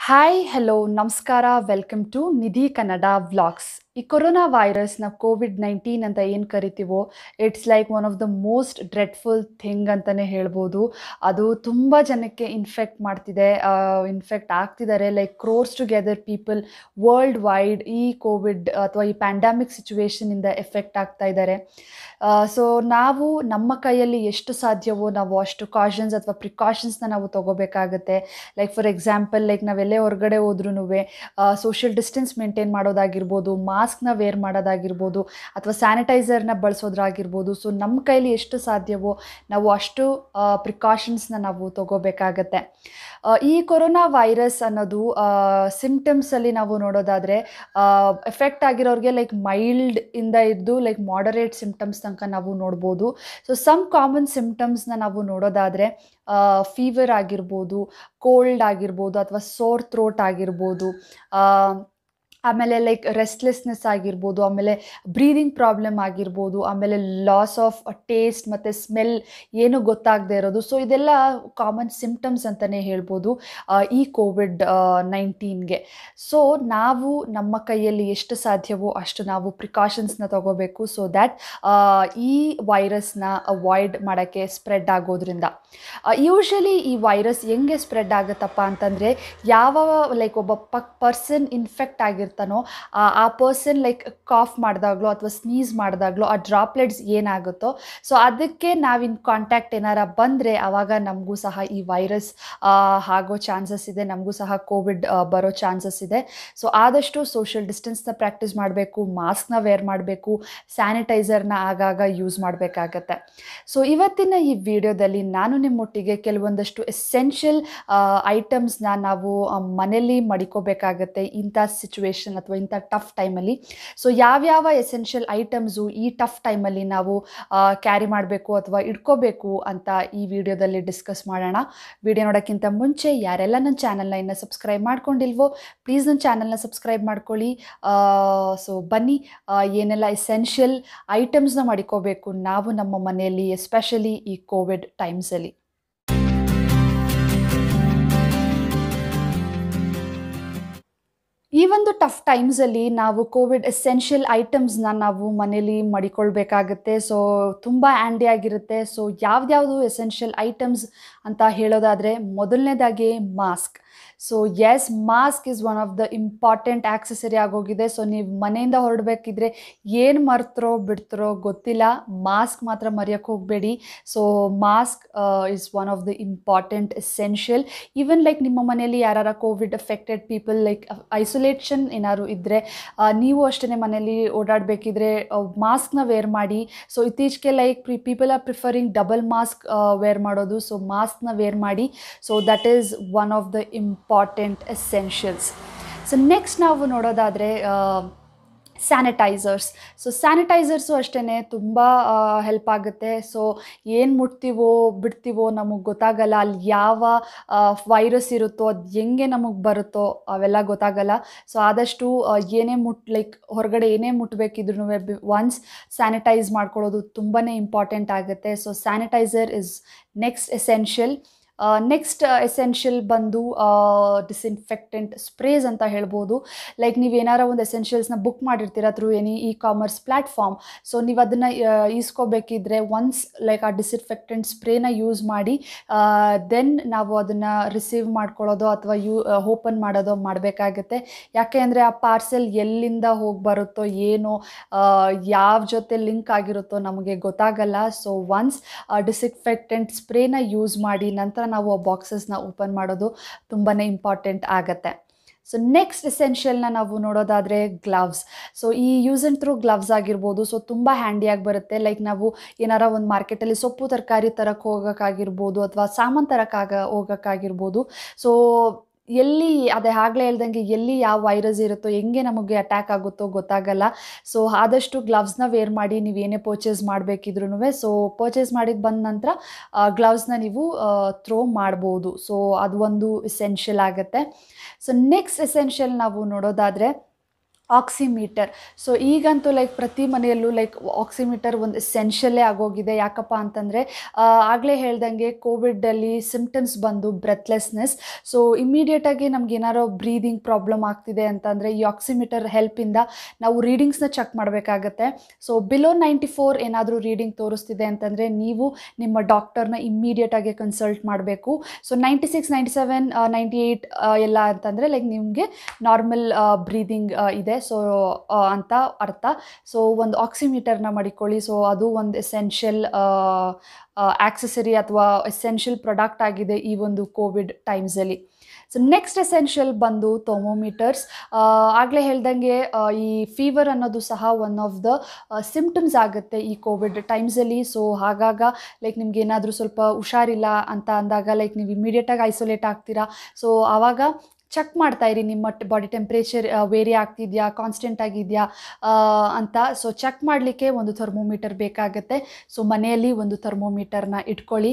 hi hello ನಮಸ್ಕಾರ welcome to Nidhi Kannada vlogs ಈ corona virus ನಾವು ಕೋವಿಡ್ ನೈನ್ಟೀನ್ ಅಂತ ಏನು ಕರಿತೀವೋ it's like one of the most dreadful thing ಅಂತಲೇ ಹೇಳ್ಬೋದು ಅದು ತುಂಬ ಜನಕ್ಕೆ ಇನ್ಫೆಕ್ಟ್ ಮಾಡ್ತಿದೆ ಇನ್ಫೆಕ್ಟ್ ಆಗ್ತಿದ್ದಾರೆ like crores together people world wide ಈ ಕೋವಿಡ್ ಅಥವಾ ಈ ಪ್ಯಾಂಡಮಿಕ್ ಸಿಚುವೇಶನಿಂದ ಎಫೆಕ್ಟ್ ಆಗ್ತಾ ಇದ್ದಾರೆ ಸೊ ನಾವು ನಮ್ಮ ಕೈಯಲ್ಲಿ ಎಷ್ಟು ಸಾಧ್ಯವೋ ನಾವು ಅಷ್ಟು ಕಾಷನ್ಸ್ ಅಥವಾ ಪ್ರಿಕಾಷನ್ಸ್ನ ನಾವು ತಗೋಬೇಕಾಗತ್ತೆ ಲೈಕ್ ಫಾರ್ ಎಕ್ಸಾಂಪಲ್ ಲೈಕ್ ನಾವೆಲ್ಲೇ ಹೊರಗಡೆ ಹೋದ್ರೂ ಸೋಷಿಯಲ್ ಡಿಸ್ಟೆನ್ಸ್ ಮೇಂಟೈನ್ ಮಾಡೋದಾಗಿರ್ಬೋದು ಮಾಸ್ಕ್ನ ವೇರ್ ಮಾಡೋದಾಗಿರ್ಬೋದು ಅಥವಾ ಸ್ಯಾನಿಟೈಸರ್ನ ಬಳಸೋದ್ರಾಗಿರ್ಬೋದು ಸೊ ನಮ್ಮ ಕೈಲಿ ಎಷ್ಟು ಸಾಧ್ಯವೋ ನಾವು ಅಷ್ಟು ಪ್ರಿಕಾಷನ್ಸ್ನ ನಾವು ತಗೋಬೇಕಾಗತ್ತೆ ಈ ಕೊರೋನಾ ವೈರಸ್ ಅನ್ನೋದು ಸಿಮ್ಟಮ್ಸಲ್ಲಿ ನಾವು ನೋಡೋದಾದರೆ ಎಫೆಕ್ಟ್ ಆಗಿರೋರಿಗೆ ಲೈಕ್ ಮೈಲ್ಡ್ ಇಂದ ಇದ್ದು ಲೈಕ್ ಮಾಡರೇಟ್ ಸಿಮ್ಟಮ್ಸ್ ತನಕ ನಾವು ನೋಡ್ಬೋದು ಸೊ ಸಮ್ ಕಾಮನ್ ಸಿಮ್ಟಮ್ಸ್ನ ನಾವು ನೋಡೋದಾದರೆ ಫೀವರ್ ಆಗಿರ್ಬೋದು ಕೋಲ್ಡ್ ಆಗಿರ್ಬೋದು ಅಥವಾ ಸೋರ್ ಥ್ರೋಟ್ ಆಗಿರ್ಬೋದು ಆಮೇಲೆ ಲೈಕ್ ರೆಸ್ಟ್ಲೆಸ್ನೆಸ್ ಆಗಿರ್ಬೋದು ಆಮೇಲೆ ಬ್ರೀದಿಂಗ್ ಪ್ರಾಬ್ಲಮ್ ಆಗಿರ್ಬೋದು ಆಮೇಲೆ ಲಾಸ್ ಆಫ್ ಟೇಸ್ಟ್ ಮತ್ತು ಸ್ಮೆಲ್ ಏನು ಗೊತ್ತಾಗದೇ ಇರೋದು ಸೊ ಇದೆಲ್ಲ ಕಾಮನ್ ಸಿಮ್ಟಮ್ಸ್ ಅಂತಲೇ ಹೇಳ್ಬೋದು ಈ ಕೋವಿಡ್ ನೈನ್ಟೀನ್ಗೆ ಸೊ ನಾವು ನಮ್ಮ ಕೈಯಲ್ಲಿ ಎಷ್ಟು ಸಾಧ್ಯವೋ ಅಷ್ಟು ನಾವು ಪ್ರಿಕಾಷನ್ಸ್ನ ತಗೋಬೇಕು ಸೊ ದ್ಯಾಟ್ ಈ ವೈರಸ್ನ ಅವಾಯ್ಡ್ ಮಾಡೋಕ್ಕೆ ಸ್ಪ್ರೆಡ್ ಆಗೋದ್ರಿಂದ ಯೂಶ್ವಲಿ ಈ ವೈರಸ್ ಹೆಂಗೆ ಸ್ಪ್ರೆಡ್ ಆಗುತ್ತಪ್ಪ ಅಂತಂದರೆ ಯಾವ ಲೈಕ್ ಒಬ್ಬ ಪಕ್ ಪರ್ಸನ್ ಇನ್ಫೆಕ್ಟ್ ಆಗಿರ್ತಾನೋ ಆ ಪರ್ಸನ್ ಲೈಕ್ ಕಾಫ್ ಮಾಡಿದಾಗ್ಲೋ ಅಥವಾ ಸ್ನೀಸ್ ಮಾಡಿದಾಗ್ಲೋ ಆ ಡ್ರಾಪ್ಲೆಟ್ಸ್ ಏನಾಗುತ್ತೋ ಸೊ ಅದಕ್ಕೆ ನಾವಿನ್ ಕಾಂಟ್ಯಾಕ್ಟ್ ಏನಾರ ಬಂದರೆ ಆವಾಗ ನಮಗೂ ಸಹ ಈ ವೈರಸ್ ಆಗೋ ಚಾನ್ಸಸ್ ಇದೆ ನಮಗೂ ಸಹ ಕೋವಿಡ್ ಬರೋ ಚಾನ್ಸಸ್ ಇದೆ ಸೊ ಆದಷ್ಟು ಸೋಷಿಯಲ್ ಡಿಸ್ಟೆನ್ಸ್ನ ಪ್ರಾಕ್ಟೀಸ್ ಮಾಡಬೇಕು ಮಾಸ್ಕ್ನ ವೇರ್ ಮಾಡಬೇಕು ಸ್ಯಾನಿಟೈಸರ್ನ ಆಗಾಗ ಯೂಸ್ ಮಾಡಬೇಕಾಗತ್ತೆ ಸೊ ಇವತ್ತಿನ ಈ ವಿಡಿಯೋದಲ್ಲಿ ನಾನು ನಿಮ್ಮೊಟ್ಟಿಗೆ ಕೆಲವೊಂದಷ್ಟು ಎಸೆನ್ಷಿಯಲ್ ಐಟಮ್ಸ್ನ ನಾವು ಮನೇಲಿ ಮಡಿಕೋಬೇಕಾಗತ್ತೆ ಇಂಥ ಸಿಚುವೇಶನ್ ಅಥವಾ ಇಂಥ ಟಫ್ ಟೈಮಲ್ಲಿ ಸೊ ಯಾವ್ಯಾವ ಎಸೆನ್ಷಿಯಲ್ ಐಟಮ್ಸು ಈ ಟಫ್ ಟೈಮಲ್ಲಿ ನಾವು ಕ್ಯಾರಿ ಮಾಡಬೇಕು ಅಥವಾ ಇಟ್ಕೋಬೇಕು ಅಂತ ಈ ವಿಡಿಯೋದಲ್ಲಿ ಡಿಸ್ಕಸ್ ಮಾಡೋಣ ವಿಡಿಯೋ ನೋಡೋಕ್ಕಿಂತ ಮುಂಚೆ ಯಾರೆಲ್ಲ ನನ್ನ ಚಾನಲ್ನ ಇನ್ನು ಸಬ್ಸ್ಕ್ರೈಬ್ ಮಾಡ್ಕೊಂಡಿಲ್ವೋ ಪ್ಲೀಸ್ ನನ್ನ ಚಾನಲ್ನ ಸಬ್ಸ್ಕ್ರೈಬ್ ಮಾಡ್ಕೊಳ್ಳಿ ಸೊ ಬನ್ನಿ ಏನೆಲ್ಲ ಎಸೆನ್ಷಿಯಲ್ ಐಟಮ್ಸ್ನ ಮಡಿಕೋಬೇಕು ನಾವು ನಮ್ಮ ಮನೆಯಲ್ಲಿ ಎಸ್ಪೆಷಲಿ ಈ ಕೋವಿಡ್ ಟೈಮ್ಸಲ್ಲಿ ಈ ಒಂದು ಟಫ್ ಟೈಮ್ಸಲ್ಲಿ ನಾವು ಕೋವಿಡ್ ಎಸೆನ್ಷಿಯಲ್ ಐಟಮ್ಸ್ನ ನಾವು ಮನೇಲಿ ಮಡಿಕೊಳ್ಬೇಕಾಗತ್ತೆ ಸೊ ತುಂಬ ಆ್ಯಂಡಿ ಆಗಿರುತ್ತೆ ಸೊ ಯಾವ್ದ್ಯಾವುದು ಎಸೆನ್ಷಿಯಲ್ ಐಟಮ್ಸ್ ಅಂತ ಹೇಳೋದಾದರೆ ಮೊದಲನೇದಾಗಿ mask so as mask is one of the important accessory ಆಗೋಗಿದೆ ಸೊ ನೀವು ಮನೆಯಿಂದ ಹೊರಡಬೇಕಿದ್ರೆ ಏನು ಮರ್ತರೋ ಬಿಡ್ತಿರೋ ಗೊತ್ತಿಲ್ಲ ಮಾಸ್ಕ್ ಮಾತ್ರ ಮರೆಯೋಕ್ಕೆ ಹೋಗಬೇಡಿ so mask is one of the important essential even like ನಿಮ್ಮ ಮನೆಯಲ್ಲಿ ಯಾರು COVID affected people like isolation ಏನಾದ್ರು ಇದ್ದರೆ ನೀವು ಅಷ್ಟೇ ಮನೆಯಲ್ಲಿ ಓಡಾಡಬೇಕಿದ್ರೆ ಮಾಸ್ಕ್ನ ವೇರ್ ಮಾಡಿ ಸೊ ಇತ್ತೀಚೆಗೆ like pre people are preferring double mask wear ಮಾಡೋದು ಸೊ ಮಾಸ್ಕ್ನ ವೇರ್ ಮಾಡಿ so that is one of the important essentials so next ನಾವು ನೋಡೋದಾದರೆ ಸ್ಯಾನಿಟೈಸರ್ಸ್ ಸೊ ಸ್ಯಾನಿಟೈಸರ್ಸು ಅಷ್ಟೇ ತುಂಬ ಹೆಲ್ಪ್ ಆಗುತ್ತೆ ಸೊ ಏನು ಮುಟ್ತೀವೋ ಬಿಡ್ತೀವೋ ನಮಗೆ ಗೊತ್ತಾಗಲ್ಲ ಅಲ್ಲಿ ಯಾವ ವೈರಸ್ ಇರುತ್ತೋ ಅದು ಹೆಂಗೆ ನಮಗೆ ಬರುತ್ತೋ ಅವೆಲ್ಲ ಗೊತ್ತಾಗಲ್ಲ ಸೊ ಆದಷ್ಟು ಏನೇ ಮುಟ್ ಲೈಕ್ ಹೊರಗಡೆ ಏನೇ ಮುಟ್ಟಬೇಕಿದ್ರು ಒನ್ಸ್ ಸ್ಯಾನಿಟೈಸ್ ಮಾಡ್ಕೊಳ್ಳೋದು ತುಂಬಾ ಇಂಪಾರ್ಟೆಂಟ್ ಆಗುತ್ತೆ so sanitizer is next essential next essential ಬಂದು ಡಿಸ್ಇನ್ಫೆಕ್ಟೆಂಟ್ ಸ್ಪ್ರೇಸ್ ಅಂತ ಹೇಳ್ಬೋದು ಲೈಕ್ ನೀವು ಏನಾರ ಒಂದು ಎಸೆನ್ಷಿಯಲ್ಸ್ನ ಬುಕ್ ಮಾಡಿರ್ತೀರ through any e commerce platform so ನೀವು ಅದನ್ನು ಈಸ್ಕೋಬೇಕಿದ್ರೆ ಒನ್ಸ್ ಲೈಕ್ ಆ ಡಿಸ್ಇನ್ಫೆಕ್ಟೆಂಟ್ ಸ್ಪ್ರೇನ ಯೂಸ್ ಮಾಡಿ ದೆನ್ ನಾವು ಅದನ್ನು ರಿಸೀವ್ ಮಾಡ್ಕೊಳ್ಳೋದು ಅಥವಾ ಯೂ ಓಪನ್ ಮಾಡೋದು ಮಾಡಬೇಕಾಗತ್ತೆ ಯಾಕೆ ಅಂದರೆ ಆ ಪಾರ್ಸೆಲ್ ಎಲ್ಲಿಂದ ಹೋಗಿ ಬರುತ್ತೋ ಏನೋ ಯಾವ ಜೊತೆ ಲಿಂಕ್ ಆಗಿರುತ್ತೋ ನಮಗೆ ಗೊತ್ತಾಗಲ್ಲ ಸೊ ಒನ್ಸ್ ಡಿಸ್ಇನ್ಫೆಕ್ಟೆಂಟ್ ಸ್ಪ್ರೇನ ಯೂಸ್ ಮಾಡಿ ನಂತರ ನಾವು ಆ ಬಾಕ್ಸಸ್ನ ಓಪನ್ ಮಾಡೋದು ತುಂಬಾ ಇಂಪಾರ್ಟೆಂಟ್ ಆಗುತ್ತೆ ಸೊ ನೆಕ್ಸ್ಟ್ ಎಸೆನ್ಷಿಯಲ್ನ ನಾವು ನೋಡೋದಾದರೆ ಗ್ಲವ್ಸ್ ಸೊ ಈ ಯೂಸ್ ಆ್ಯಂಡ್ ಥ್ರೂ ಗ್ಲವ್ಸ್ ಆಗಿರ್ಬೋದು ಸೊ ತುಂಬ ಹ್ಯಾಂಡಿಯಾಗಿ ಬರುತ್ತೆ ಲೈಕ್ ನಾವು ಏನಾರ ಒಂದು ಮಾರ್ಕೆಟಲ್ಲಿ ಸೊಪ್ಪು ತರಕಾರಿ ತರಕ್ಕೆ ಹೋಗೋಕ್ಕಾಗಿರ್ಬೋದು ಅಥವಾ ಸಾಮಾನು ತರಕ್ಕಾಗ ಹೋಗೋಕ್ಕಾಗಿರ್ಬೋದು ಸೊ ಎಲ್ಲಿ ಅದೇ ಆಗಲೇ ಹೇಳ್ದಂಗೆ ಎಲ್ಲಿ ಯಾವ ವೈರಸ್ ಇರುತ್ತೋ ಹೆಂಗೆ ನಮಗೆ ಅಟ್ಯಾಕ್ ಆಗುತ್ತೋ ಗೊತ್ತಾಗಲ್ಲ ಸೊ ಆದಷ್ಟು ಗ್ಲವ್ಸ್ನ ವೇರ್ ಮಾಡಿ ನೀವು ಏನೇ ಪರ್ಚೇಸ್ ಮಾಡಬೇಕಿದ್ರೂ ಸೊ ಪರ್ಚೇಸ್ ಮಾಡಿದ ಬಂದ ನಂತರ ಗ್ಲವ್ಸ್ನ ನೀವು ಥ್ರೋ ಮಾಡ್ಬೋದು ಸೊ ಅದು ಒಂದು ಎಸೆನ್ಷಿಯಲ್ ಆಗುತ್ತೆ ಸೊ ನೆಕ್ಸ್ಟ್ ಎಸೆನ್ಷಿಯಲ್ ನಾವು ನೋಡೋದಾದರೆ ಆಕ್ಸಿಮೀಟರ್ ಸೊ ಈಗಂತೂ ಲೈಕ್ ಪ್ರತಿ ಮನೆಯಲ್ಲೂ ಲೈಕ್ ಆಕ್ಸಿಮೀಟರ್ ಒಂದು ಎಸೆನ್ಷಿಯಲ್ಲೇ ಆಗೋಗಿದೆ ಯಾಕಪ್ಪ ಅಂತಂದರೆ ಆಗಲೇ ಹೇಳ್ದಂಗೆ ಕೋವಿಡಲ್ಲಿ ಸಿಮ್ಟಮ್ಸ್ ಬಂದು ಬ್ರೆತ್ಲೆಸ್ನೆಸ್ ಸೊ ಇಮ್ಮಿಡಿಯೇಟಾಗಿ ನಮ್ಗೆ ಏನಾರೋ ಬ್ರೀದಿಂಗ್ ಪ್ರಾಬ್ಲಮ್ ಆಗ್ತಿದೆ ಅಂತಂದರೆ ಈ ಆಕ್ಸಿಮೀಟರ್ ಹೆಲ್ಪಿಂದ ನಾವು ರೀಡಿಂಗ್ಸ್ನ ಚೆಕ್ ಮಾಡಬೇಕಾಗತ್ತೆ ಸೊ ಬಿಲೋ ನೈಂಟಿ ಫೋರ್ ಏನಾದರೂ ರೀಡಿಂಗ್ ತೋರಿಸ್ತಿದೆ ಅಂತಂದರೆ ನೀವು ನಿಮ್ಮ ಡಾಕ್ಟರ್ನ ಇಮ್ಮಿಡಿಯೇಟಾಗಿ ಕನ್ಸಲ್ಟ್ ಮಾಡಬೇಕು so ninety six ninety seven ninety eight ಎಲ್ಲ ಅಂತಂದರೆ ಲೈಕ್ ನಿಮಗೆ ನಾರ್ಮಲ್ ಬ್ರೀದಿಂಗ್ ಇದೆ ಸೊ ಅಂತ ಅರ್ಥ ಸೊ ಒಂದು ಆಕ್ಸಿಮೀಟರ್ನ ಮಾಡಿಕೊಳ್ಳಿ ಸೊ ಅದು ಒಂದು ಎಸೆನ್ಷಿಯಲ್ ಆಕ್ಸೆಸರಿ ಅಥವಾ ಎಸೆನ್ಷಿಯಲ್ ಪ್ರಾಡಕ್ಟ್ ಆಗಿದೆ ಈ ಒಂದು ಕೋವಿಡ್ ಟೈಮ್ಸಲ್ಲಿ ಸೊ ನೆಕ್ಸ್ಟ್ ಎಸೆನ್ಷಿಯಲ್ ಬಂದು ಥರ್ಮೋಮೀಟರ್ಸ್ ಆಗಲೇ ಹೇಳ್ದಂಗೆ ಈ ಫೀವರ್ ಅನ್ನೋದು ಸಹ ಒನ್ ಆಫ್ ದ ಸಿಮ್ಟಮ್ಸ್ ಆಗುತ್ತೆ ಈ ಕೋವಿಡ್ ಟೈಮ್ಸಲ್ಲಿ ಸೊ ಹಾಗಾಗ ಲೈಕ್ ನಿಮ್ಗೆ ಏನಾದರೂ ಸ್ವಲ್ಪ ಹುಷಾರಿಲ್ಲ ಅಂತ ಅಂದಾಗ ಲೈಕ್ ನೀವು ಇಮಿಡಿಯೇಟಾಗಿ ಐಸೋಲೇಟ್ ಆಗ್ತೀರಾ ಸೊ ಆವಾಗ ಚೆಕ್ ಮಾಡ್ತಾ ಇರಿ ನಿಮ್ಮ ಬಾಡಿ ಟೆಂಪ್ರೇಚರ್ ವೇರಿ ಆಗ್ತಿದೆಯಾ ಕಾನ್ಸ್ಟೆಂಟ್ ಆಗಿದೆಯಾ ಅಂತ ಸೊ ಚೆಕ್ ಮಾಡಲಿಕ್ಕೆ ಒಂದು ಥರ್ಮೋಮೀಟರ್ ಬೇಕಾಗುತ್ತೆ ಸೊ ಮನೆಯಲ್ಲಿ ಒಂದು ಥರ್ಮೋಮೀಟರ್ನ ಇಟ್ಕೊಳ್ಳಿ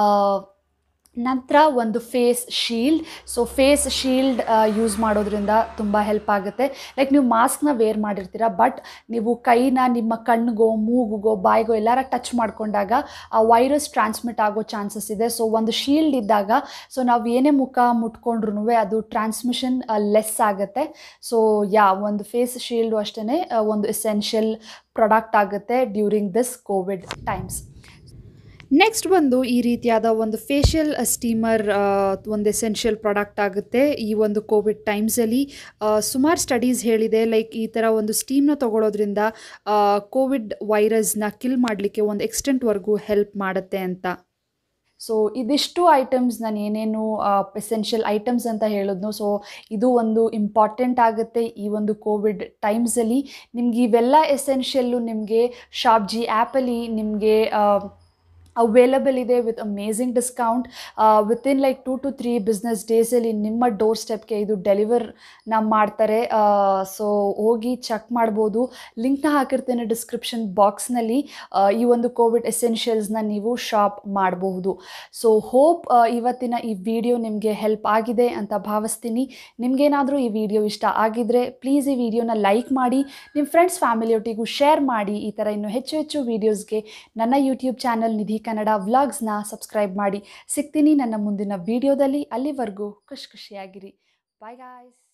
ನಂತರ ಒಂದು face shield so face shield use ಮಾಡೋದ್ರಿಂದ ತುಂಬ ಹೆಲ್ಪ್ ಆಗುತ್ತೆ ಲೈಕ್ ನೀವು ಮಾಸ್ಕ್ನ ವೇರ್ ಮಾಡಿರ್ತೀರ ಬಟ್ ನೀವು ಕೈನ ನಿಮ್ಮ ಕಣ್ಣಿಗೋ ಮೂಗುಗೋ ಬಾಯಿಗೋ ಎಲ್ಲಾರ ಟಚ್ ಮಾಡಿಕೊಂಡಾಗ ಆ ವೈರಸ್ ಟ್ರಾನ್ಸ್ಮಿಟ್ ಆಗೋ ಚಾನ್ಸಸ್ ಇದೆ ಸೊ ಒಂದು ಶೀಲ್ಡ್ ಇದ್ದಾಗ ಸೊ ನಾವು ಏನೇ ಮುಖ ಮುಟ್ಕೊಂಡ್ರು ಅದು ಟ್ರಾನ್ಸ್ಮಿಷನ್ ಲೆಸ್ ಆಗುತ್ತೆ ಸೊ ಯಾ ಒಂದು ಫೇಸ್ ಶೀಲ್ಡು ಅಷ್ಟೇ ಒಂದು ಎಸೆನ್ಷಿಯಲ್ ಪ್ರಾಡಕ್ಟ್ ಆಗುತ್ತೆ during this COVID times next ಬಂದು ಈ ರೀತಿಯಾದ ಒಂದು ಫೇಶಿಯಲ್ ಸ್ಟೀಮರ್ ಒಂದು ಎಸೆನ್ಷಿಯಲ್ ಪ್ರಾಡಕ್ಟ್ ಆಗುತ್ತೆ ಈ ಒಂದು ಕೋವಿಡ್ ಟೈಮ್ಸಲ್ಲಿ ಸುಮಾರು ಸ್ಟಡೀಸ್ ಹೇಳಿದೆ ಲೈಕ್ ಈ ಥರ ಒಂದು ಸ್ಟೀಮ್ನ ತೊಗೊಳೋದ್ರಿಂದ ಕೋವಿಡ್ ವೈರಸ್ನ ಕಿಲ್ ಮಾಡಲಿಕ್ಕೆ ಒಂದು ಎಕ್ಸ್ಟೆಂಟ್ವರೆಗೂ ಹೆಲ್ಪ್ ಮಾಡುತ್ತೆ ಅಂತ ಸೊ ಇದಿಷ್ಟು ಐಟಮ್ಸ್ ನಾನು ಏನೇನು ಎಸೆನ್ಷಿಯಲ್ ಐಟಮ್ಸ್ ಅಂತ ಹೇಳಿದ್ನು ಸೊ ಇದು ಒಂದು ಇಂಪಾರ್ಟೆಂಟ್ ಆಗುತ್ತೆ ಈ ಒಂದು ಕೋವಿಡ್ ಟೈಮ್ಸಲ್ಲಿ ನಿಮ್ಗೆ ಇವೆಲ್ಲ ಎಸೆನ್ಷಿಯಲ್ಲು ನಿಮಗೆ ಶಾಪ್ಜಿ ಆ್ಯಪಲ್ಲಿ ನಿಮಗೆ ಅವೈಲಬಲ್ ಇದೆ with amazing discount within like two to three business ಡೇಸಲ್ಲಿ ನಿಮ್ಮ ಡೋರ್ ಸ್ಟೆಪ್ಗೆ ಇದು ಡೆಲಿವರ್ನ ಮಾಡ್ತಾರೆ ಸೊ ಹೋಗಿ ಚೆಕ್ ಮಾಡ್ಬೋದು ಲಿಂಕ್ನ ಹಾಕಿರ್ತೇನೆ ಡಿಸ್ಕ್ರಿಪ್ಷನ್ ಬಾಕ್ಸ್ನಲ್ಲಿ ಈ ಒಂದು ಕೋವಿಡ್ ಎಸೆನ್ಷಿಯಲ್ಸ್ನ ನೀವು ಶಾಪ್ ಮಾಡಬಹುದು ಸೊ ಹೋಪ್ ಇವತ್ತಿನ ಈ ವಿಡಿಯೋ ನಿಮಗೆ ಹೆಲ್ಪ್ ಆಗಿದೆ ಅಂತ ಭಾವಿಸ್ತೀನಿ ನಿಮಗೇನಾದರೂ ಈ ವಿಡಿಯೋ ಇಷ್ಟ ಆಗಿದ್ದರೆ ಪ್ಲೀಸ್ ಈ ವಿಡಿಯೋನ ಲೈಕ್ ಮಾಡಿ ನಿಮ್ಮ ಫ್ರೆಂಡ್ಸ್ ಫ್ಯಾಮಿಲಿಯೊಟ್ಟಿಗೂ ಶೇರ್ ಮಾಡಿ ಈ ಥರ ಇನ್ನೂ ಹೆಚ್ಚು ಹೆಚ್ಚು ವೀಡಿಯೋಸ್ಗೆ ನನ್ನ ಯೂಟ್ಯೂಬ್ ಚಾನಲ್ ನಿಧಿ ಕನ್ನಡ ವ್ಲಾಗ್ಸ್ನ ಸಬ್ಸ್ಕ್ರೈಬ್ ಮಾಡಿ ಸಿಗ್ತೀನಿ ನನ್ನ ಮುಂದಿನ ವಿಡಿಯೋದಲ್ಲಿ ಅಲ್ಲಿವರೆಗೂ ಖುಷಿ ಖುಷಿಯಾಗಿರಿ ಬಾಯ್ ಗಾಯ್ಸ್